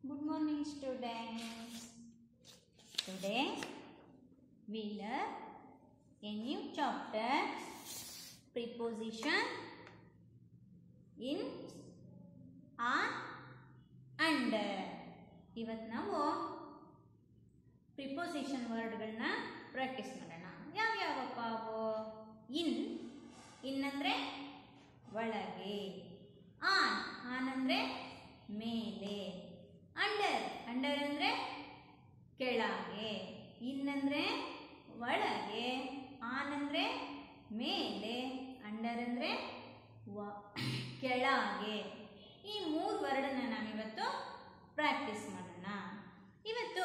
Good morning, students. Today we learn a new chapter preposition in on under. ಇವತ್ತು ನಾವು preposition ವರ್ಡ್ಗಳನ್ನ practice ಮಾಡೋಣ ಯಾವ್ಯಾವಪ್ಪ ಅವು ಇನ್ ಇನ್ ಅಂದರೆ ಒಳಗೆ ಆನ್ ಆನ್ ಅಂದರೆ ಮೇಲೆ ಅಂಡರ್ ಅಂಡರ್ ಅಂದರೆ ಕೆಳಗೆ ಇನ್ ಅಂದರೆ ಒಳಗೆ ಆನ್ ಅಂದರೆ ಮೇಲೆ ಅಂಡರ್ ಅಂದರೆ ವ ಕೆಳಗೆ ಈ ಮೂರು ವರ್ಡನ್ನ ನಾವಿವತ್ತು ಪ್ರಾಕ್ಟೀಸ್ ಮಾಡೋಣ ಇವತ್ತು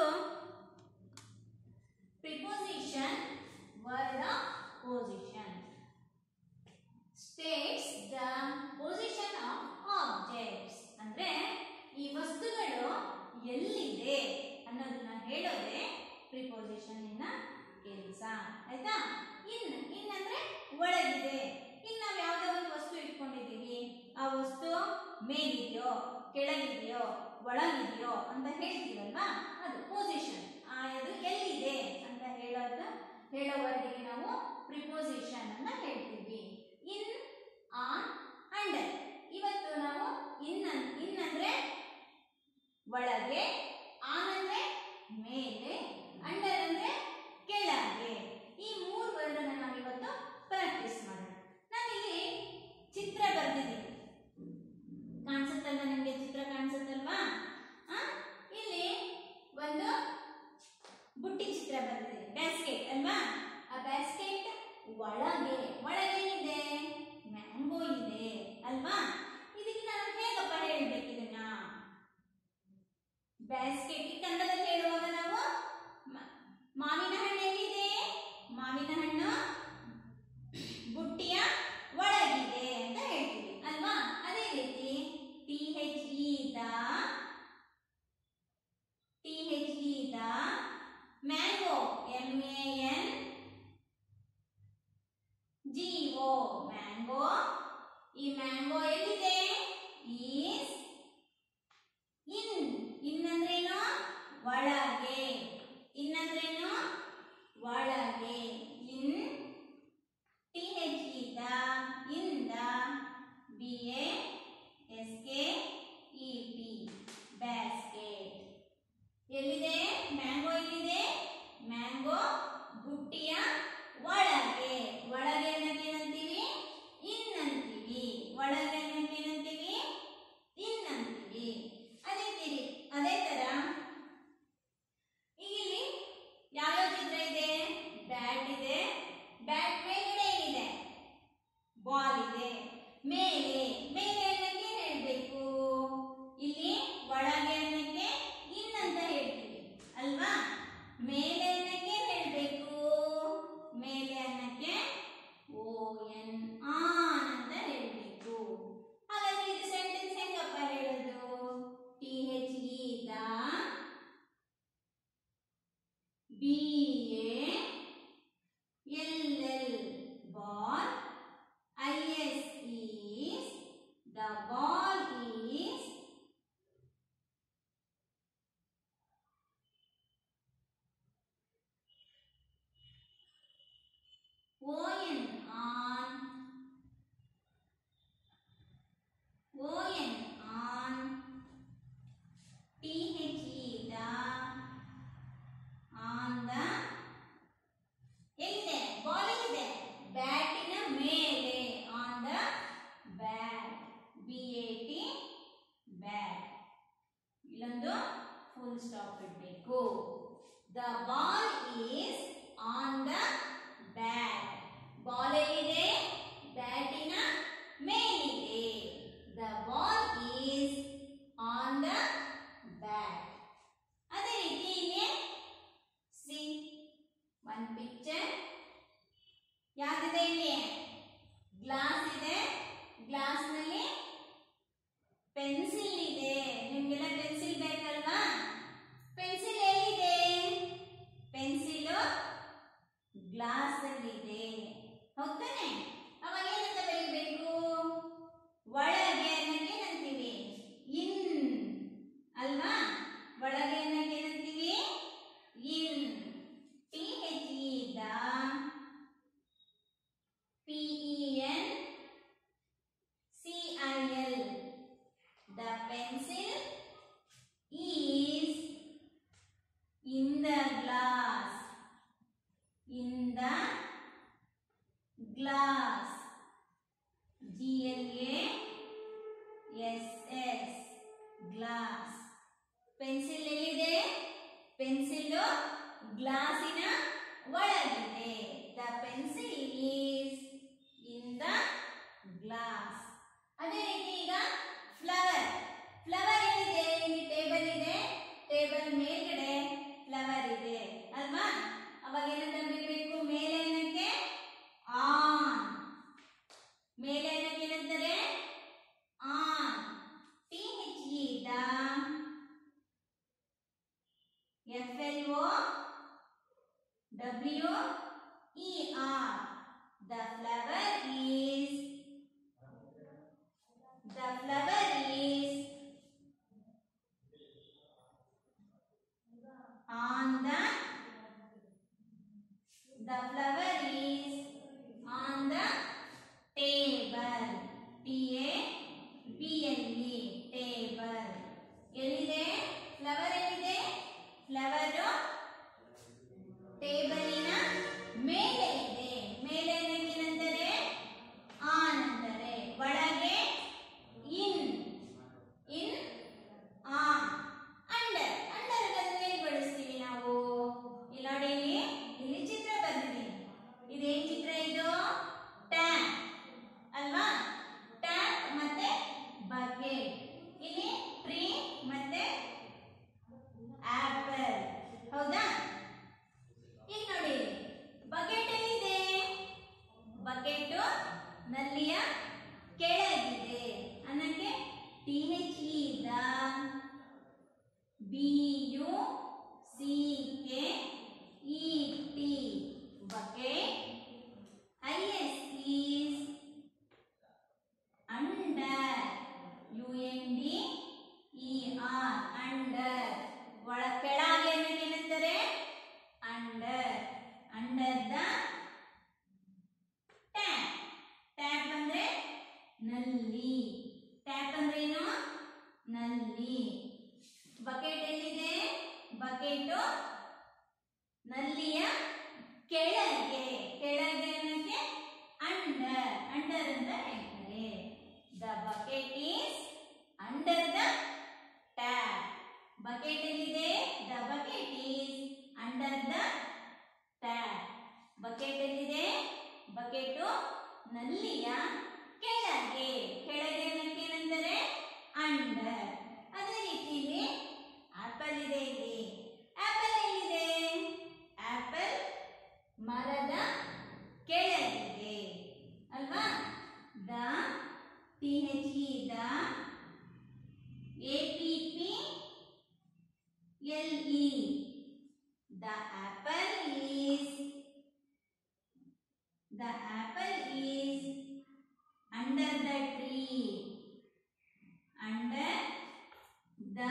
preposition word of position states the position of objects ಅಂದ್ರೆ ಈ ವಸ್ತುಗಳು ಎಲ್ಲಿದೆ ಅನ್ನೋದನ್ನ ಹೇಳೋದೇ ಪ್ರಿಪೋಸಿಷನ್ ಇನ್ನ ಕೆಲಸ ಆಯ್ತಾ ಇನ್ ಇನ್ ಅಂದ್ರೆ ಒಳಗಿದೆ ಇನ್ ನಾವ್ ಯಾವ್ದೋ ಒಂದು ವಸ್ತು ಇಟ್ಕೊಂಡಿದೀವಿ ಆ ವಸ್ತು ಮೇಲಿದೆಯೋ ಕೆಳಗಿದೆಯೋ ಒಳಗಿದೆಯೋ ಅಂತ ಹೇಳ್ತೀವಲ್ವಾ ಅದು ಪೊಸಿಷನ್ ಅದು ಎಲ್ಲಿದೆ ಅಂತ ಹೇಳೋದು ಹೇಳೋ ವರ್ಡಿಗೆ ನಾವು ಪ್ರಿಪೋಸಿಷನ್ ಅನ್ನ ಹೇಳ್ತೀವಿ ಇನ್ ಆನ್ ಅಂಡರ್ ಇವತ್ತು ನಾವು ಇನ್ ಅನ್- ಇನ್ ಅಂದ್ರೆ ಒಳಗೆ ಆನ್ ಅಂದ್ರೆ ಮೇಲೆ ಅಂಡರ್ ಅಂದ್ರೆ ಕೆಳಗೆ ಈ ಮೂರು ವರ್ಡನ್ನ ನಾವು ಇವತ್ತು ಪ್ರಾಕ್ಟೀಸ್ ಮಾಡೋಣ ನಾನಿಲ್ಲಿ ಚಿತ್ರ ಬರ್ದಿದ್ದೀನಿ ಕಾಣಿಸುತ್ತಲ್ವಾ ನಿಮಗೆ ಚಿತ್ರ ಕಾಣಿಸುತ್ತಲ್ವಾ ಆ? ಇಲ್ಲಿ ಒಂದು ಬುಟ್ಟಿ ಚಿತ್ರ ಬರ್ದಿದ್ದೀನಿ ಬ್ಯಾಸ್ಕೆಟ್ ಅಲ್ವಾ ಆ ಬ್ಯಾಸ್ಕೆಟ್ ಒಳಗೆ ಒಳಗೇನಿದೆ ಮ್ಯಾಂಗೋ ಇದೆ ಅಲ್ವಾ ಇದಕ್ಕೆ ನಾನು ಹೇಗಪ್ಪ ಹೇಳ್ಬೇಕು ಇದನ್ನ ಬ್ಯಾಸ್ಕೆಟ್ ಕನ್ನಡದಲ್ಲಿ ಹೇಳುವಾಗ ನಾವು ಮ- ಮಾವಿನ ಹಣ್ಣು ಎಲ್ಲಿದೆ ಮಾವಿನ ಹಣ್ಣು ಬುಟ್ಟಿಯ ಒಳಗಿದೆ ಅಂತ ಹೇಳ್ತೀವಿ ಅಲ್ವಾ ಅದೇ ರೀತಿ T H E the T H E the mango M A N G O mango ಈ ಮ್ಯಾಂಗೋ ಎಲ್ಲಿದೆ ಈಸ್ ಇನ್ ಇನ್ ಅಂದ್ರೇನು ಒಳಗೆ ಇನ್ ಅಂದ್ರೇನು ಒಳಗೆ in T H E the in the B A S K E T basket ಎಲ್ಲಿದೆ mango ಎಲ್ಲಿದೆ mango ಬುಟ್ಟಿಯ ಒಳಗೆ ಒಳಗೆ ಅನ್ನಕ್ಕೆ ಏನಂತೀವಿ ಇನ್ ಅಂತೀವಿ ಒಳಗೆ ಅನ್ನಕ್ಕೆ ಏನಂತೀವಿ ಇನ್ ಅಂತೀವಿ ಅದೇ ತೀರಿ ಅದೇ ತರ ಈಗ ಇಲ್ಲಿ ಯಾವ್ಯಾವ ಚಿತ್ರ ಇದೆ ಬ್ಯಾಟ್ ಇದೆ ಬ್ಯಾಟ್ ಮೇಲ್ಗಡೆ ಏನಿದೆ ಬಾಲ್ ಇದೆ ಮೇಲೆ ಮೇಲೆ ಅನ್ನಕ್ಕೆ ಹೇಳ್ಬೇಕು ಇಲ್ಲಿ ಒಳಗೆ ಅನ್ನಕ್ಕೆ ಇನ್ ಅಂತ ಹೇಳ್ತೀವಿ ಅಲ್ವಾ ಮೇಲೆ ಅನ್ನಕ್ಕೆ ಹೇಳ್ಬೇಕು ಮೇಲೆ ಅನ್ನಕ್ಕೆ ಓ ಎನ್ ಆನ್ ಅಂತ ಹೇಳ್ಬೇಕು ಹಾಗಾದ್ರೆ ಇದು ಸೆಂಟೆನ್ಸ್ ಹೆಂಗಪ್ಪ ಹೇಳೋದು T H E the B A L L ball I S is the ball is O N on O N on T H E the on the ಎಲ್ಲಿದೆ ಬಾಲ್ ಎಲ್ಲಿದೆ ಬ್ಯಾಟಿನ ಮೇಲೆ on the bat B A T bat ಇಲ್ಲೊಂದು full stop ಇಡಬೇಕು the ball is on the bat ball ಎಲ್ಲಿದೆ ಬ್ಯಾಟಿನ ಮೇಲಿದೆ the ball is on the bat ಅದೇ ರೀತಿ ಇಲ್ಲಿ ಸಿ ಒನ್ ಪಿಕ್ಚರ್ ಯಾವ್ದಿದೆ ಇಲ್ಲಿ ಗ್ಲಾಸ್ ಇದೆ ಗ್ಲಾಸ್ ನಲ್ಲಿ ಪೆನ್ಸಿಲ್ ಇದೆ ನಿಮ್ಗೆಲ್ಲ ಪೆನ್ಸಿಲ್ ಬೇಕಲ್ವಾ ಪೆನ್ಸಿಲ್ ಎಲ್ಲಿದೆ ಪೆನ್ಸಿಲ್ ಗ್ಲಾಸ್ ಅಲ್ಲಿ ಇದೆ ಹೌದಾನೆ ಅವಾಗ ಏನಂತ ಬರೀಬೇಕು ಒಳಗೆ ಅನ್ನಕ್ಕೆ ಏನಂತೀವಿ ಗ್ಲಾಸ್ ಪೆನ್ಸಿಲ್ ಎಲ್ಲಿದೆ ಪೆನ್ಸಿಲ್ ಗ್ಲಾಸಿನ ಒಳಗಿದೆ the pencil is in the glass ಅದೇ ರೀತಿ ಈಗ ಫ್ಲವರ್ ಫ್ಲವರ್ ಏನಿದೆ ಇಲ್ಲಿ ಟೇಬಲ್ ಇದೆ ಟೇಬಲ್ ಮೇಲ್ಗಡೆ ಫ್ಲವರ್ ಇದೆ ಅಲ್ವಾ ಅವಾಗ ಏನಂತ ಬರೀಬೇಕು ಮೇಲೆ ಏನಕ್ಕೆ ಆನ್ ಮೇಲೆ ಏನಕ್ಕೆ ಏನಂತಾರೆ on T H E the F L O W E R the flower is The flower is on the the flower is on the table T A B L E table ಎಲ್ಲಿದೆ flower ಎಲ್ಲಿದೆ flower ಟೇಬಲಿನ ಮೇಲೆ ಇದೆ ಮೇಲೆ ಏನಂತಾರೆ on ಅಂತಾರೆ ಒಳಗೆ in in on under under ಎಲ್ಲಿ ಬಳಸ್ತೀವಿ ನಾವು ಇಲ್ಲಿ ನೋಡಿ ಇಲ್ಲಿ ಇಲ್ಲಿ ಚಿತ್ರ ಬರ್ದಿದ್ದೀನಿ ಇದೇನ್ ಚಿತ್ರ ಇದು ಟ್ಯಾಪ್ ಅಲ್ವಾ ಟ್ಯಾಪ್ ಮತ್ತೆ ಬಕೆಟ್ ಇಲ್ಲಿ ಟ್ರೀ ಮತ್ತೆ ಆಪಲ್ ಹೌದಾ ಈಗ ನೋಡಿ ಬಕೆಟ್ ಎಲ್ಲಿದೆ ಬಕೆಟ್ ನಲ್ಲಿಯ ಕೆಳಗಿದೆ ಅನ್ನಕ್ಕೆ T H E the B U C K E T bucket I S is under U N D E R under ಒಳ ಕೆಳಗೆ ಅನ್ನಕ್ಕೆ ಏನಂತಾರೆ under under the tap tap ಅಂದ್ರೆ ನಲ್ಲಿ ಟ್ಯಾಪ್ ಅಂದ್ರೆ ಏನು ನಲ್ಲಿ ಬಕೆಟ್ ಎಲ್ಲಿದೆ ಬಕೆಟ್ ನಲ್ಲಿಯ ಕೆಳಗೆ ಕೆಳಗೆ ಅನ್ನಕ್ಕೆ ಅಂಡರ್ ಅಂಡರ್ ಅಂತ ಹೇಳ್ತಾರೆ the bucket is under the tap bucket ಎಲ್ಲಿದೆ the bucket is under the tap bucket ಎಲ್ಲಿದೆ ಬಕೆಟು ನಲ್ಲಿಯ ಕೆಳಗೆ ಕೆಳಗೆ ಅನ್ನಕ್ಕೆ ಏನಂತಾರೆ ಅಂಡರ್ ಅದೇ ರೀತಿಲಿ ಆಪಲ್ ಇದೆ ಇಲ್ಲಿ ಆಪಲ್ ಎಲ್ಲಿದೆ ಆಪಲ್ ಮರದ ಕೆಳಗಿದೆ ಅಲ್ವಾ the T H E the A P P L E the apple is The apple is under the tree. Under the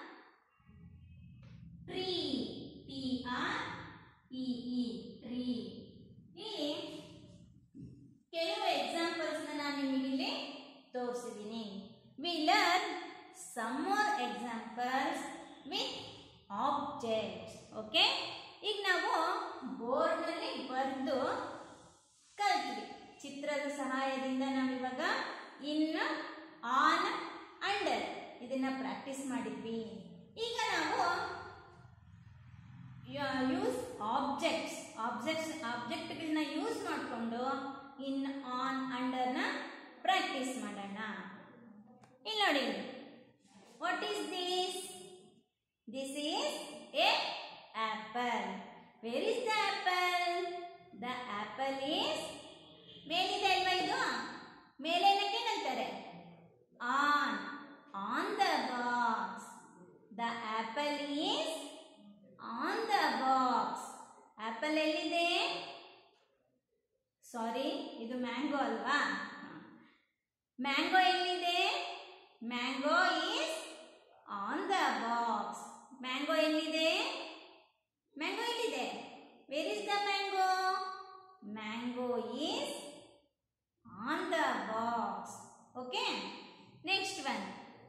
tree. T R E E tree. ಇಲ್ಲಿ ಕೆಲವು ಎಕ್ಸಾಂಪಲ್ಸ್ ನಾನು ನಿಮಗೆ ಇಲ್ಲಿ ತೋರಿಸಿದ್ದೀನಿ we learn some more examples with objects okay ಈಗ ನಾವು ಬೋರ್ಡ್ನಲ್ಲಿ ಬರೆದು ಕಲ್ತ್ವಿ ಚಿತ್ರದ ಸಹಾಯದಿಂದ ನಾವಿವಾಗ ಇನ್ ಆನ್ ಅಂಡರ್ ಇದನ್ನ ಪ್ರಾಕ್ಟೀಸ್ ಮಾಡಿದ್ವಿ ಈಗ ನಾವು ಯೂಸ್ ಆಬ್ಜೆಕ್ಟ್ಸ್ ಆಬ್ಜೆಕ್ಟ್ಸ್ ಆಬ್ಜೆಕ್ಟ್ಗಳನ್ನ ಯೂಸ್ ಮಾಡಿಕೊಂಡು ಇನ್ ಆನ್ ಅಂಡರ್ನ ಪ್ರಾಕ್ಟೀಸ್ ಮಾಡೋಣ ಇಲ್ಲಿ ನೋಡಿ what is this this is a apple where is the apple the apple is ಮೇಲಿದೆ ಅಲ್ವಾ ಇದು ಮೇಲೆ ಏನಂತಾರೆ on on the box the apple is on the box apple ಎಲ್ಲಿದೆ ಸಾರಿ ಇದು ಮ್ಯಾಂಗೋ ಅಲ್ವಾ ಮ್ಯಾಂಗೋ ಎಲ್ಲಿದೆ mango is on the box mango ಎಲ್ಲಿದೆ ಮ್ಯಾಂಗೋ ಎಲ್ಲಿದೆ where is the mango mango is on the box okay next one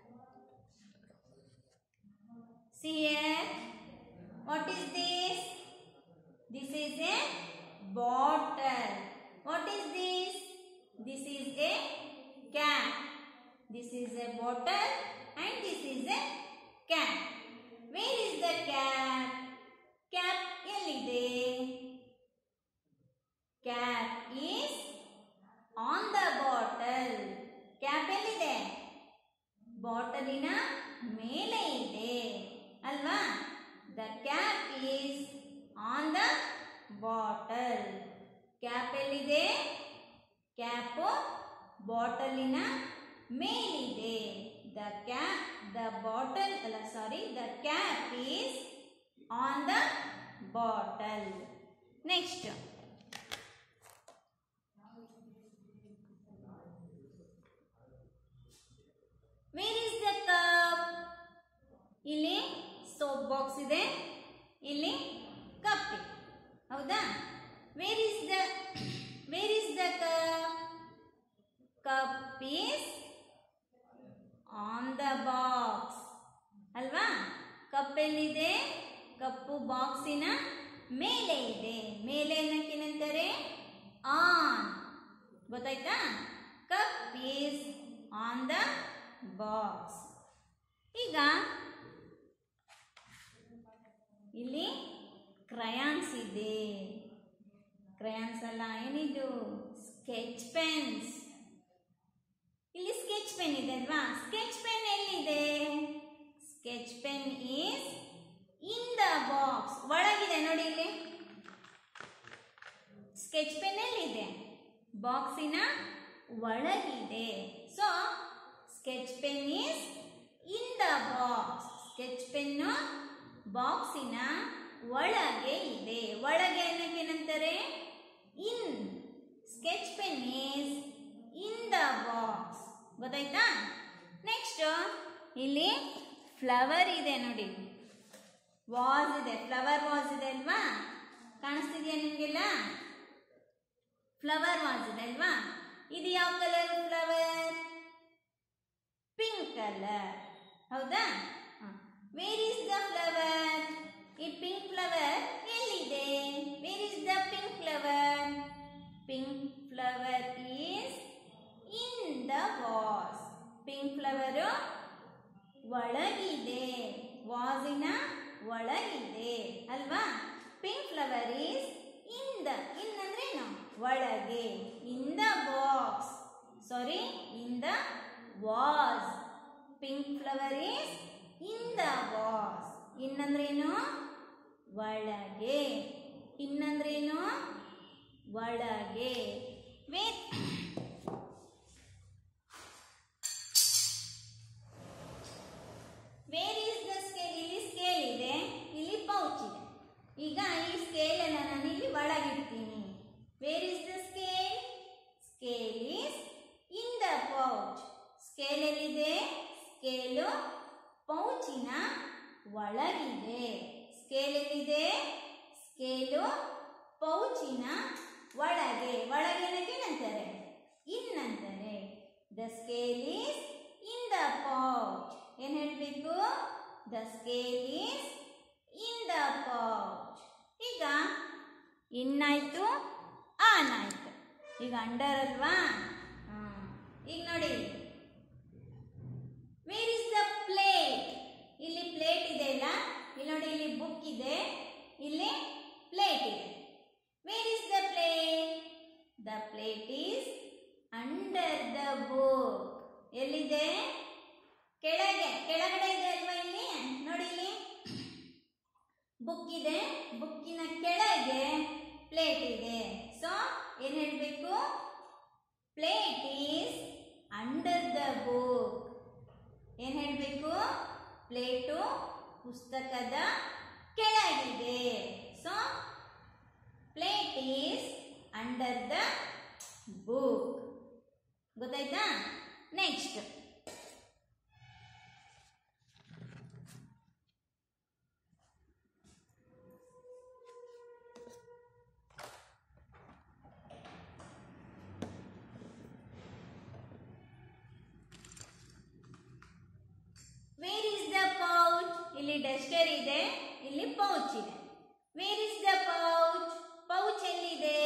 See here. What is this? This is a bottle. What is this? This is a cap. This is a bottle and this is a cap. Where is the cap? Cap ಎಲ್ಲಿದೆ? Cap is on the bottle. Cap ಎಲ್ಲಿದೆ? ಬಾಟಲಿನ ಮೇಲೆ ಇದೆ ಅಲ್ವಾ the cap is on the bottle cap ಎಲ್ಲಿದೆ cap ಬಾಟಲಿನ ಮೇಲಿದೆ the cap the bottle ಅಲ್ಲ sorry the cap is on the bottle next where is the cup ಇಲ್ಲಿ ಸೋಪ್ ಬಾಕ್ಸ್ ಇದೆ ಇಲ್ಲಿ ಕಪ್ ಇದೆ ಹೌದಾ where is the where is the cup cup is on the box ಅಲ್ವಾ cup ಎಲ್ಲಿದೆ cup ಬಾಕ್ಸಿನ ಮೇಲೆ ಇದೆ ಮೇಲೆ ಏನಕ್ಕೇನಂತಾರೆ ಆನ್ ಗೊತ್ತಾಯ್ತಾ cup is on the box ಈಗ ಇಲ್ಲಿ ಕ್ರಯಾನ್ಸ್ ಇದೆ ಕ್ರಯಾನ್ಸ್ ಅಲ್ಲ ಏನಿದು ಸ್ಕೆಚ್ ಪೆನ್ಸ್ ಇಲ್ಲಿ ಸ್ಕೆಚ್ ಪೆನ್ ಇದೆ ಅಲ್ವಾ ಸ್ಕೆಚ್ ಪೆನ್ ಎಲ್ಲಿದೆ sketch pen is in the box ಒಳಗಿದೆ ನೋಡಿ ಇಲ್ಲಿ ಸ್ಕೆಚ್ ಪೆನ್ ಎಲ್ಲಿದೆ ಬಾಕ್ಸಿನ ಒಳಗಿದೆ so sketch pen is in the box sketch pen ಬಾಕ್ಸಿನ ಒಳಗೆ ಇದೆ ಒಳಗೆ ಅನ್ನಕ್ಕೆ ಏನಂತಾರೆ in sketch pen is in the box ಗೊತ್ತಾಯ್ತಾ ನೆಕ್ಸ್ಟ್ ಇಲ್ಲಿ ಫ್ಲವರ್ ಇದೆ ನೋಡಿ ವಾಸ್ ಇದೆ ಫ್ಲವರ್ ವಾಸ್ ಇದೆ ಅಲ್ವಾ ಕಾಣಿಸ್ತಿದ್ಯಾ ನಿಮಗೆಲ್ಲ ಫ್ಲವರ್ ವಾಸ್ ಇದೆ ಅಲ್ವಾ ಇದು ಯಾವ ಕಲರ್ ಫ್ಲವರ್ ಪಿಂಕ್ ಕಲರ್ ಹೌದಾ ವೇರ್ ಇಸ್ ದ ಫ್ಲವರ್ ಈ ಪಿಂಕ್ ಫ್ಲವರ್ ಎಲ್ಲಿದೆ where is the pink flower pink flower is in the vase pink flower ಒಳಗಿದೆ ವಾಸಿನ ಒಳಗಿದೆ ಅಲ್ವಾ pink flower is in the in ಅಂದ್ರೆ ಏನು ಒಳಗೆ in the box sorry in the vase pink flower is in the vase in ಅಂದ್ರೇನು ಒಳಗೆ in ಅಂದ್ರೇನು ಒಳಗೆ where where is the scale ಇಲ್ಲಿ ಸ್ಕೇಲ್ ಇದೆ ಇಲ್ಲಿ ಪೌಚ್ ಇದೆ ಈಗ ಈ ಸ್ಕೇಲ್ ಅನ್ನ ನಾನು ಇಲ್ಲಿ ಒಳಗಿಡ್ತೀನಿ where is the scale scale is in the pouch scale ಎಲ್ಲಿದೆ ಸ್ಕೇಲು ಪೌಚಿನ ಒಳಗಿದೆ ಸ್ಕೇಲ್ ಎಲ್ಲಿದೆ ಸ್ಕೇಲು ಪೌಚಿನ ಒಳಗೆ ಒಳಗೆ ಏನಂತಾರೆ ಇನ್ ಅಂತಾರೆ the scale is in the pouch ಏನ್ ಹೇಳ್ಬೇಕು the scale is in the pouch ಈಗ ಇನ್ನಾಯ್ತು ಆನ್ ಆಯ್ತು ಈಗ ಅಂಡರ್ ಅಲ್ವಾ ಹ್ಮ್. ಈಗ ನೋಡಿ ವೇರ್ ಇಸ್ ದ ಪ್ಲೇಟ್ ಇಲ್ಲಿ ಪ್ಲೇಟ್ ಇದೆ ಇಲ್ಲ ಇಲ್ಲಿ ನೋಡಿ ಇಲ್ಲಿ ಬುಕ್ ಇದೆ ಇಲ್ಲಿ ಪ್ಲೇಟ್ ಇದೆ where is the plate the plate is under the book ಎಲ್ಲಿದೆ ಕೆಳಗೆ ಕೆಳಗಡೆ ಇದೆ ಅಲ್ವಾ ಇಲ್ಲಿ ನೋಡಿ ಇಲ್ಲಿ ಬುಕ್ ಇದೆ ಬುಕ್ಕಿನ ಕೆಳಗೆ ಪ್ಲೇಟ್ ಇದೆ ಸೊ ಏನ್ ಹೇಳ್ಬೇಕು plate is under the book ಏನ್ ಹೇಳ್ಬೇಕು ಪ್ಲೇಟು ಪುಸ್ತಕದ ಕೆಳಗಿದೆ so plate is under the book ಗೊತ್ತಾಯ್ತಾ next where is the pouch ಇಲ್ಲಿ ಡಸ್ಟರ್ ಇದೆ ಇಲ್ಲಿ ಪೌಚ್ ಇದೆ where is the pouch pouch ಎಲ್ಲಿದೆ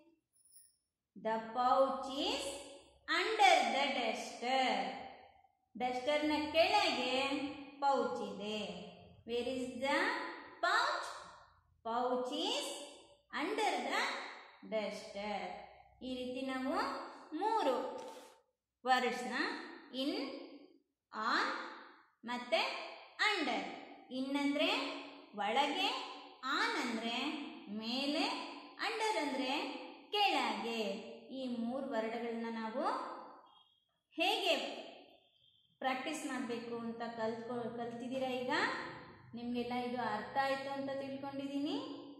the pouch is under the duster ಡಸ್ಟರ್ನ ಕೆಳಗೆ ಪೌಚ್ ಇದೆ where is the pouch pouch is under the duster ಈ ರೀತಿ ನಾವು ಮೂರು ವರ್ಡ್ಸ್ನ ಇನ್ ಆನ್ ಮತ್ತು ಅಂಡರ್ ಇನ್ ಅಂದರೆ ಒಳಗೆ ಆನ್ ಅಂದರೆ ಮೇಲೆ ಅಂಡರ್ ಅಂದರೆ ಕೆಳಗೆ ಈ ಮೂರು ವರ್ಡ್ಗಳನ್ನ ನಾವು ಹೇಗೆ ಪ್ರಾಕ್ಟೀಸ್ ಮಾಡಬೇಕು ಅಂತ ಕಲ್ತ್ಕೊ ಕಲ್ತಿದ್ದೀರಾ ಈಗ ನಿಮಗೆಲ್ಲ ಇದು ಅರ್ಥ ಆಯಿತು ಅಂತ ತಿಳ್ಕೊಂಡಿದ್ದೀನಿ